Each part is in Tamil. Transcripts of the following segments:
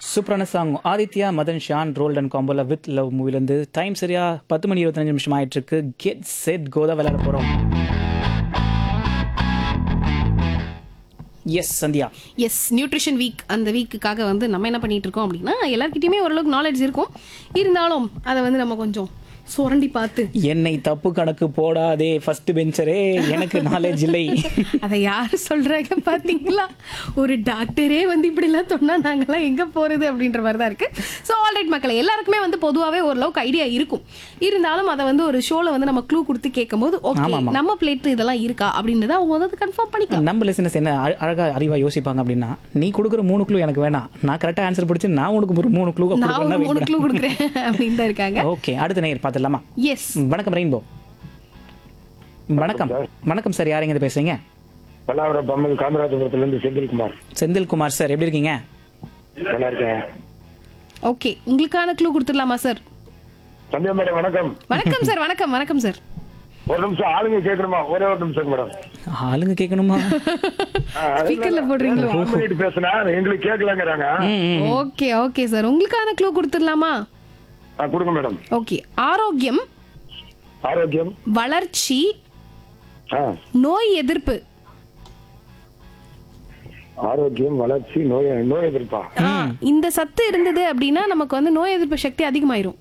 சூப்பரான சாங் ஆதித்யா மதன் ஷான் ரோல்ட் அண்ட் காம்போல வித் லவ் மூவிலேருந்து டைம் சரியா பத்து மணி இருபத்தஞ்சு நிமிஷம் ஆயிட்டு இருக்கு கெட் செட் கோதா விளையாட போகிறோம் S Sandhya yes nutrition week அந்த வீக்குக்காக வந்து நம்ம என்ன பண்ணிட்டு இருக்கோம் அப்படின்னா எல்லாருக்கிட்டையுமே ஓரளவுக்கு நாலேஜ் இருக்கும் இருந்தாலும் அதை வந்து நம்ம கொஞ்சம் சுரண்டி பார்த்து என்னை தப்பு கணக்கு போடாதே ஃபர்ஸ்ட் பெஞ்சரே எனக்கு நாலேஜ் இல்லை அதை யார் சொல்றாங்க பாத்தீங்களா ஒரு டாக்டரே வந்து இப்படிலாம் சொன்னா நாங்கெல்லாம் எங்க போறது அப்படின்ற மாதிரி தான் இருக்கு ஸோ ஆல்ரைட் மக்களை எல்லாருக்குமே வந்து பொதுவாகவே ஓரளவுக்கு ஐடியா இருக்கும் இருந்தாலும் அதை வந்து ஒரு ஷோல வந்து நம்ம க்ளூ கொடுத்து கேட்கும்போது ஓகே நம்ம பிளேட் இதெல்லாம் இருக்கா அப்படின்றத அவங்க வந்து கன்ஃபார்ம் பண்ணிக்கலாம் நம்ம லிசனஸ் என்ன அழ- அழகா அறிவா யோசிப்பாங்க அப்படின்னா நீ கொடுக்குற மூணு க்ளூ எனக்கு வேணாம் நான் கரெக்டாக ஆன்சர் பிடிச்சி நான் உனக்கு ஒரு மூணு க்ளூ நான் ஒரு மூணு க்ளூ கொடுக்குறேன் அப்படின்னு தான் இருக்காங்க ஓகே அடுத்த நேர் பார்த்துடலாமா எஸ் வணக்கம் ரெயின்போ வணக்கம் வணக்கம் சார் யாருங்க இது பேசுறீங்க பல்லாவரம் பம்மல் காமராஜபுரத்துல இருந்து செந்தில்குமார் செந்தில்குமார் சார் எப்படி இருக்கீங்க நல்லா இருக்கேன் ஓகே உங்களுக்கான க்ளூ கொடுத்துடலாமா சார் சந்தியா மேடம் வணக்கம் வணக்கம் சார் வணக்கம் வணக்கம் சார் ஒரு நிமிஷம் ஆளுங்க கேட்கணுமா ஒரே ஒரு நிமிஷம் மேடம் ஆளுங்க கேட்கணுமா ஸ்பீக்கர்ல போடுறீங்களோ ஆன் பண்ணிட்டு பேசுனா எங்களுக்கு கேட்கலங்கிறாங்க ஓகே ஓகே சார் உங்களுக்கான க்ளூ கொடுத்துடலாமா ஆ, கொடுங்க மேடம் ஓகே ஆரோக்கியம் ஆரோக்கியம் வளர்ச்சி ஆ, நோய் எதிர்ப்பு ஆரோக்கியம் வளர்ச்சி நோய் நோய் எதிர்ப்பா ஆ, இந்த சத்து இருந்தது அப்படின்னா நமக்கு வந்து நோய் எதிர்ப்பு சக்தி அதிகமாயிரும்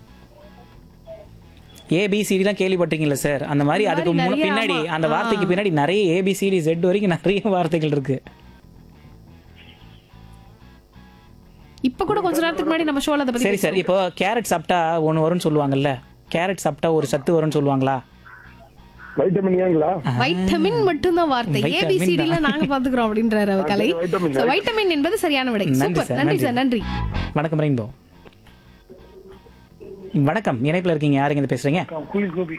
ஏபிசிடிலாம் கேள்விப்பட்டிருக்கீங்களா சார் அந்த மாதிரி அதுக்கு முன்ன நிறைய, பின்னாடி ஆமா. அந்த வார்த்தைக்கு பின்னாடி நிறைய ஏபிசிடி ஜெட் வரைக்கும் நிறைய வார்த்தைகள் இருக்கு இப்ப கூட கொஞ்ச நேரத்துக்கு முன்னாடி நம்ம ஷோல அதை பத்தி சரி சார் இப்போ கேரட் சாப்பிட்டா ஒன்று வரும்னு சொல்லுவாங்கல்ல கேரட் சாப்பிட்டா ஒரு சத்து வரும்னு சொல்லுவாங்களா வைட்டமின் ஏங்களா வைட்டமின் மட்டும்தான் வார்த்தை வைட்டமின் ஏபிசிடி எல்லாம் நாங்க பாத்துக்கிறோம் அப்படின்றாரு அவர் கலை வைட்டமின், So, வைட்டமின் என்பது சரியான விடை நன்றி சூப்பர் சார், நன்றி நன்றி. சார் நன்றி வணக்கம் ரெயின்போ வணக்கம் இணைப்பில் இருக்கீங்க யாருங்க இது பேசுறீங்க கூலி கோபி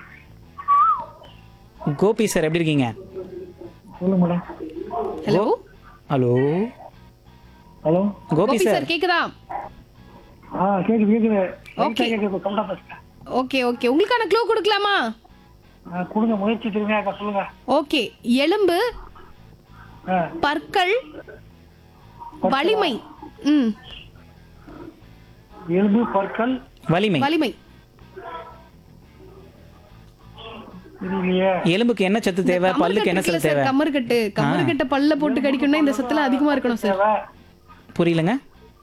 கோபி சார் எப்படி இருக்கீங்க சொல்லுங்க madam hello hello hello Gopi Gopi sir sir கேக்குதா ஆ கேக்கு கேக்குது Okay. கவுண்டா பேசுறேன் ஓகே ஓகே உங்களுக்கான க்ளூ கொடுக்கலாமா கொடுங்க முயற்சி திரும்பியா சொல்லுங்க ஓகே எலும்பு ஆ, பற்கள் வலிமை ம் எலும்பு பற்கள் வலிமை வலிமை இல்லையே எலும்புக்கு என்ன சத்து தேவை பல்லுக்கு என்ன சத்து தேவை கமருக்கட்டு கமருக்கட்டை பல்ல போட்டு கடிக்கணும்னா இந்த சத்துல அதிகமா இருக்கணும் சார் புரியலங்க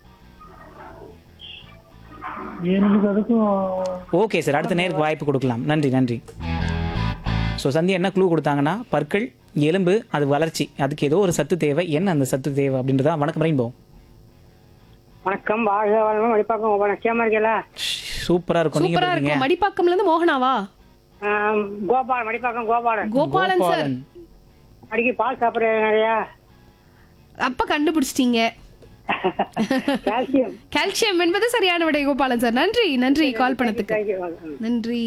எலும்புக்கு அதுக்கும் ஓகே சார் அடுத்த நேருக்கு வாய்ப்பு கொடுக்கலாம் நன்றி நன்றி ஸோ சந்தி என்ன க்ளூ கொடுத்தாங்கன்னா பற்கள் எலும்பு அது வளர்ச்சி அதுக்கு ஏதோ ஒரு சத்து தேவை என்ன அந்த சத்து தேவை அப்படின்றதா வணக்கம் ரெயின்போ வணக்கம் வாழ்க வளமும் வழிபாக்கம் உங்க கேமா இருக்கல சூப்பரா இருக்கும் நீங்க சூப்பரா எப்படி இருக்கீங்க? இருக்கும் மடிப்பாக்கம்ல இருந்து மோகனாவா கோபால் மடிப்பாக்கம் கோபாலன் கோபாலன் சார் கோபாலன். அடிக்கடி பால் சாப்பிடுறது நிறையா அப்ப கண்டுபிடிச்சிட்டீங்க கால்சியம் கால்சியம் என்பது சரியான விடை கோபாலன் சார் நன்றி நன்றி கால் பண்ணதுக்கு தேங்க்யூ நன்றி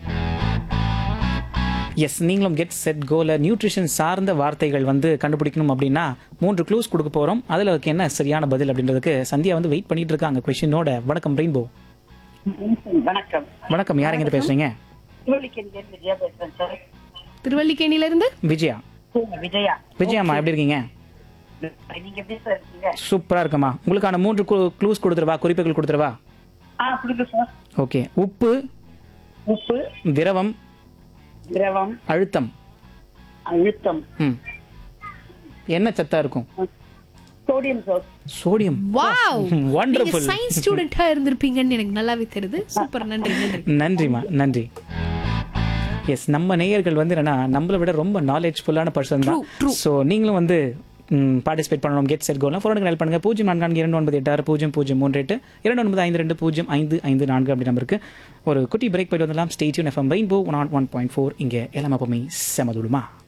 எஸ் நீங்களும் கெட் செட் கோல நியூட்ரிஷன் சார்ந்த வார்த்தைகள் வந்து கண்டுபிடிக்கணும் அப்படின்னா மூன்று க்ளூஸ் கொடுக்க போறோம் அதுல அதுக்கு என்ன சரியான பதில் அப்படின்றதுக்கு சந்தியா வந்து வெயிட் பண்ணிட்டு இருக்காங்க கொஸ்டினோட வணக்கம் ரெயின்போ வணக்கம் வணக்கம் யாருங்க இது பேசுறீங்க திருவள்ளிக்கேணியிலிருந்து விஜயா பேசுறேன் சார் திருவல்லிக்கேணில இருந்து விஜயா விஜயா விஜயாம்மா எப்படி இருக்கீங்க நீங்க எப்படி சார் இருக்கீங்க சூப்பரா இருக்கம்மா உங்களுக்கான மூன்று க்ளூஸ் கொடுத்துருவா குறிப்புகள் கொடுத்துருவா ஆ கொடுங்க சார் ஓகே உப்பு உப்பு திரவம் திரவம் அழுத்தம் அழுத்தம் ம் என்ன சத்தா இருக்கும் சோடியம் சார் சோடியம் வாவ் நீங்க வண்டர்ஃபுல் சயின்ஸ் ஸ்டூடெண்டா இருந்திருப்பீங்கன்னு எனக்கு நல்லாவே தெரியுது சூப்பர் நன்றி நன்றி நன்றிம்மா நன்றி எஸ் நம்ம நேயர்கள் வந்து என்னன்னா நம்மளை விட ரொம்ப நாலேஜ்ஃபுல்லான பர்சன் தான் True, true. ஸோ நீங்களும் வந்து பார்ட்டிசிபேட் பண்ணணும் கெட் செட் கோலாம் ஃபோனுக்கு ஹெல்ப் பண்ணுங்க பூஜ்ஜியம் நான்கு நான்கு இரண்டு ஒன்பது எட்டு ஆறு பூஜ்ஜியம் பூஜ்ஜியம் மூன்று எட்டு இரண்டு ஒன்பது ஐந்து ரெண்டு பூஜ்ஜியம் ஐந்து ஐந்து நான்கு அப்படி நம்பருக்கு ஒரு குட்டி பிரேக் போயிட்டு வந்துடலாம் stay tuned FM rainbow one one point four இங்கே எல்லாமே எப்பவுமே செமதுடுமா